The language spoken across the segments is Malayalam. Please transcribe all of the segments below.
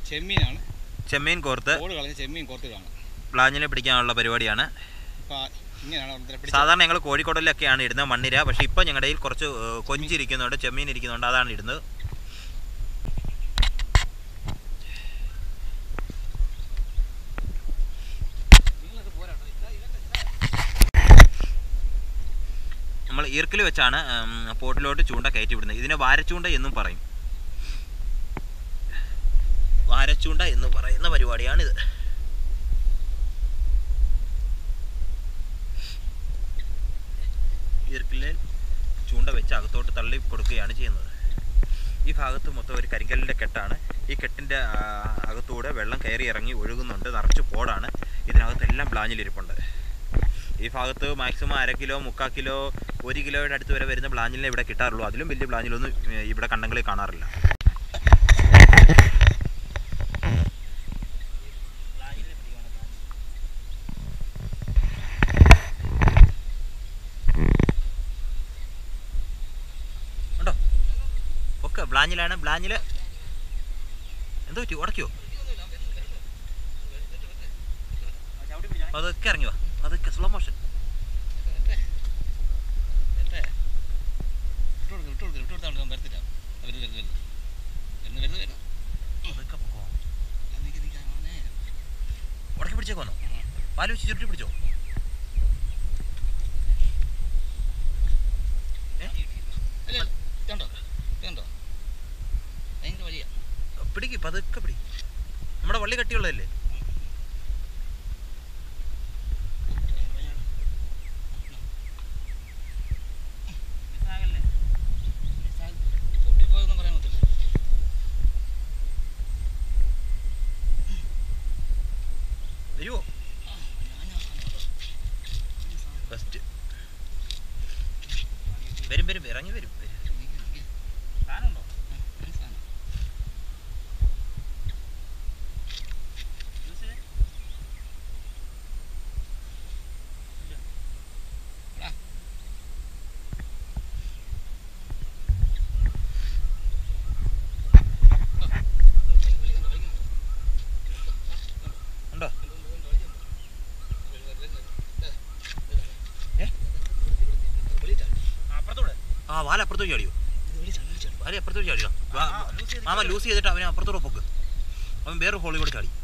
ചെമ്മീനാണ് ചെമ്മീൻ കോർത്ത് ഓട് കളഞ്ഞ് ചെമ്മീൻ കോർത്തിടാണ് ബ്ലാഞ്ഞിനെ പിടിക്കാനുള്ള പരിപാടിയാണ് അപ്പോൾ ഇങ്ങനെയാണ് ഓരോരുത്തരെ പിടിച്ചത് സാധാരണ ഞങ്ങൾ കോഴിക്കോടിലൊക്കെയാണ് ഇടുന്നത് മണ്ണിര പക്ഷേ ഇപ്പം ഞങ്ങളുടെ കയ്യിൽ കുറച്ച് ഏഹ്, കൊഞ്ചിരിക്കുന്നുണ്ട് ചെമ്മീൻ ഇരിക്കുന്നുണ്ട് അതാണ് ഇടുന്നത് നമ്മൾ ഈർക്കിൽ വെച്ചാണ് ഉം, പോട്ടിലോട്ട് ചൂണ്ട കയറ്റി വിടുന്നത് ഇതിനെ വാരച്ചൂണ്ട എന്നും പറയും വാരച്ചൂണ്ട എന്ന് പറയുന്ന പരിപാടിയാണിത് ഈർക്കിലിൽ ചൂണ്ട വെച്ച് അകത്തോട്ട് തള്ളി കൊടുക്കുകയാണ് ചെയ്യുന്നത് ഈ ഭാഗത്ത് മൊത്തം ഒരു കരിങ്കല്ലിൻ്റെ കെട്ടാണ് ഈ കെട്ടിൻ്റെ ആ, അകത്തൂടെ വെള്ളം കയറി ഇറങ്ങി ഒഴുകുന്നുണ്ട് നിറച്ച് പോടാണ് ഇതിനകത്തെല്ലാം ബ്ലാഞ്ഞിലിരിപ്പുണ്ട് ഈ ഭാഗത്ത് മാക്സിമം അര കിലോ മുക്കാൽ കിലോ ഒരു കിലോയുടെ അടുത്ത് വരെ വരുന്ന ബ്ലാഞ്ഞിലിനെ ഇവിടെ കിട്ടാറുള്ളൂ അതിലും വലിയ ബ്ലാഞ്ഞിലൊന്നും ഏ, ഇവിടെ കണ്ടങ്ങളിൽ കാണാറില്ല ഉണ്ടോ ഒക്കെ ബ്ലാഞ്ഞിലാണ് ബ്ലാഞ്ഞിൽ എന്തോ പറ്റി ഉടക്കിയോ അതൊക്കെ ഇറങ്ങി വാ അതൊക്കെ സ്ലോ മോഷൻ അതൊക്കെ പൊക്കോ. ഉടക്കി പിടിച്ചേക്ക് വന്നോ പാല് വെച്ച് ചുരുട്ടി പിടിച്ചോ പിടിക്ക് പതുക്കെ പിടി നമ്മുടെ വള്ളി കട്ടിയുള്ളതല്ലേ വരുമോ ഫസ്റ്റ് വരും വരും ഇറങ്ങി വരും വരും. ഉണ്ടോ ആ വാല അപ്പുറത്തോട്ട് ചാടിയോ വാല അപ്പുറത്തോട്ട് ചാടിയോ വാ- മാമ ലൂസ് ചെയ്തിട്ട് അവനെ അപ്പുറത്തോട്ട് പൊക്ക് അവൻ വേറെ ഹോളിൽ കൂടെ ചാടി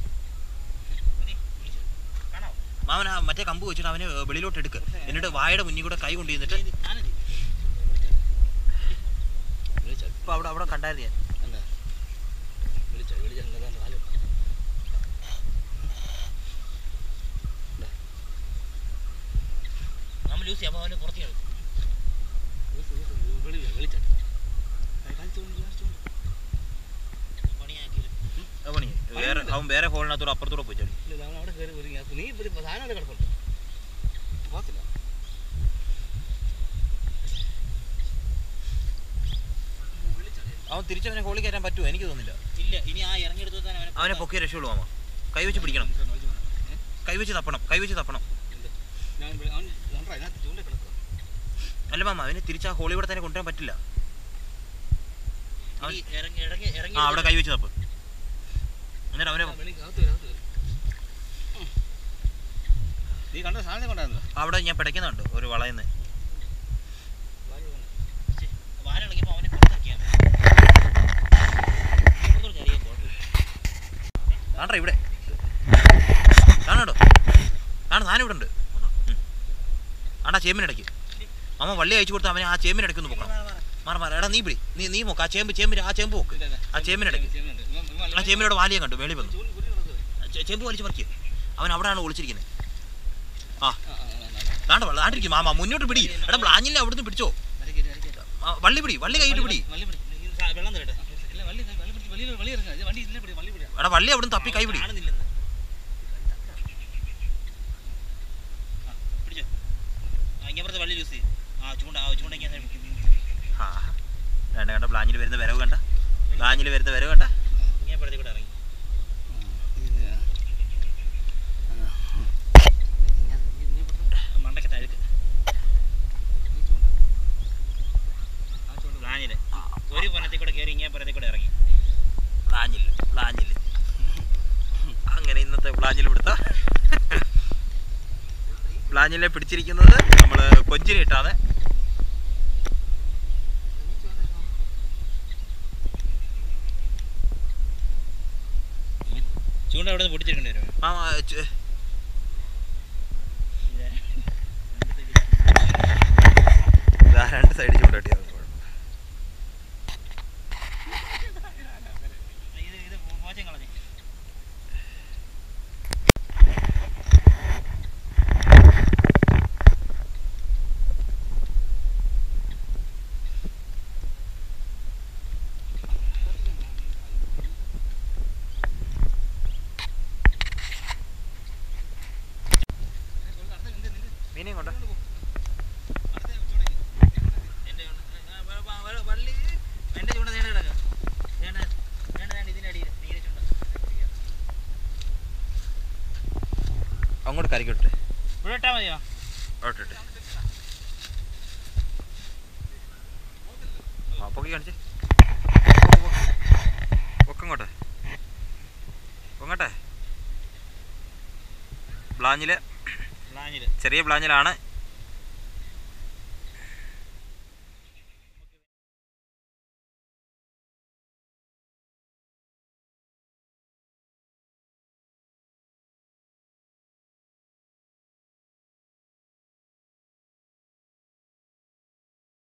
മാമൻ ആ മറ്റേ കമ്പ് വെച്ചിട്ട് അവനെ വെളിയിലോട്ട് എടുക്ക് എന്നിട്ട് വായുടെ മുന്നിൽ കൂടെ കൈ കൊണ്ട് ചെന്നിട്ട് ഇപ്പൊ അവിടെ അവിടെ കണ്ടായിരുന്നു ഞാൻ മാമ ലൂസ് ചെയ്യാം അവനെ പുറത്ത് ചാടി അത് പണി വേറെ അവൻ വേറെ ഹോളിനകത്തോടെ അപ്പുറത്തോടെ പോയി ചാടി നീ സാധനം കിടപ്പുണ്ട് പോകത്തില്ല അവൻ തിരിച്ചവനെ ഹോളിൽ കയറ്റാൻ പറ്റുമോ എനിക്ക് തോന്നുന്നില്ല ഇല്ല ഇനി ആ ഇറങ്ങിയെടുത്തു തന്നെ അവനെ അവനെ പൊക്കിയ രക്ഷയുള്ളൂ മാമ കൈവച്ച് പിടിക്കണം കൈവച്ച് തപ്പണം കൈവച്ച് തപ്പണം ഞാൻ അവൻ കണ്ടോ അതിനകത്ത് ചൂണ്ട കിടക്കുക അല്ല മാമ അവനെ തിരിച്ച് ആ ഹോളിൽ കൂടെ തന്നെ കൊണ്ടുവരാൻ പറ്റില്ല അവൻ- ഇനി ഇറങ്ങി ഇറങ്ങി ഇറങ്ങി ആ അവിടെ കൈവച്ച് തപ്പ് എന്നിട്ട് അവനെ വെളി അകത്ത് വരും, അകത്ത് വരും. ഉം. നീ കണ്ട സാധനം കൊണ്ടായിരുന്നല്ലോ അവിടെ ഞാൻ പിടയ്ക്കുന്നുണ്ട് ഒരു വളയെന്ന് വാലിളകിയപ്പോ അവനെ പുറത്തിറക്കിയാൽ ഇപ്പുറത്തോട്ട് ചാടിയാൽ കുഴപ്പമില്ല കാണട്ടെ ഇവിടെ കാണാടോ കാണാ സാധനം ഇവിടെ ഉണ്ട് ഉം. ആണ്ടാ ചേമ്പിനിടയ്ക്ക് അമ്മ വള്ളി അയച്ചു കൊടുത്ത് അവനെ ആ ചേമ്പിനിടയ്ക്ക് ഒന്ന് പൊക്കണം മാറ മാറ എടാ നീ പിടി നീ നീ നോക്ക് ആ ചേമ്പ് ചേമ്പിന് ആ ചേമ്പ് നോക്ക് ആ ചേമ്പിനിടയ്ക്ക് ആ ചേമ്പിനോട് വാലിയെ കണ്ടു മേളി വന്നു ചേ- ചേമ്പ് വലിച്ചു പറിക്കുക അവൻ അവിടെയാണ് ഒളിച്ചിരിക്കുന്നത് ആ ദാണ്ട വള്ള ദാണ്ടിരിക്കും മാമ മുന്നോട്ട് പിടി എടാ ബ്ലാഞ്ഞില്ല അവിടുന്ന് പിടിച്ചോ ആ, വള്ളി പിടി വള്ളി കൈയിട്ട് പിടി വെള്ളം തരട്ടെ ഇല്ല വള്ളി വള്ളി പിടിച്ച് വള്ളി വള്ളി ഇറങ്ങുക ഇത് വണ്ടി ഇതിലെ പിടി വള്ളി പിടി എടാ വള്ളി അവിടുന്ന് തപ്പി കൈ പിടി കാണുന്നില്ലെന്ന് ആ, പിടിച്ചോ ആ ഇങ്ങപ്പുറത്തെ വള്ളി യൂസ് ചെയ്യും ആ ചൂണ്ട ആ ചൂണ്ട ഇങ്ങനെ ആ വേണ്ട കണ്ട ബ്ലാഞ്ഞിൽ വരുന്ന വരവ് കണ്ട ബ്ലാഞ്ഞിൽ വരുന്ന വരവ് കണ്ട ഇങ്ങപ്പുറത്തെ കൂടെ ഇറങ്ങി മണ്ടയ്ക്ക് തഴുക്ക് പ്ലാനില് ഒരു പുറത്തിൽ കൂടെ കയറി ഇങ്ങനെ പുറത്തിൽ കൂടെ ഇറങ്ങി ബ്ലാഞ്ഞിൽ ബ്ലാഞ്ഞിൽ ബ്ലാഞ്ഞിലെ പിടിച്ചിരിക്കുന്നത് നമ്മൾ കൊഞ്ചിനെ ഇട്ടാതെ ചൂണ്ട അവിടെ നിന്ന് പൊട്ടിച്ചെടുക്കേണ്ടി വരും ആ ആ, ചെ- ദാ രണ്ട് സൈഡ് ചൂണ്ട കിട്ടിയാൽ മതി. ഇത് ഇത് മോശം കളഞ്ഞു മീനെയും കൊണ്ട് എൻ്റെ ചൂണ്ട ആ, വ- വ- വ- വള്ളി എൻ്റെ ചൂണ്ട നേടെ കിടക്കാം നേണ്ട നേണ്ട നേണ്ട ഇതിൻ്റെ അടിയിൽ നീല ചൂണ്ട അങ്ങോട്ട് കരക്കിട്ടെ ഇവിടെ ഇട്ടാൽ മതിയോ അവിട്ടിട്ട് ആ പൊക്കി കാണിച്ചേ പൊക്കങ്ങോട്ടെ പൊങ്ങട്ടെ ബ്ലാഞ്ഞിൽ ബ്ലാഞ്ഞിൽ ചെറിയ ബ്ലാഞ്ഞിലാണ്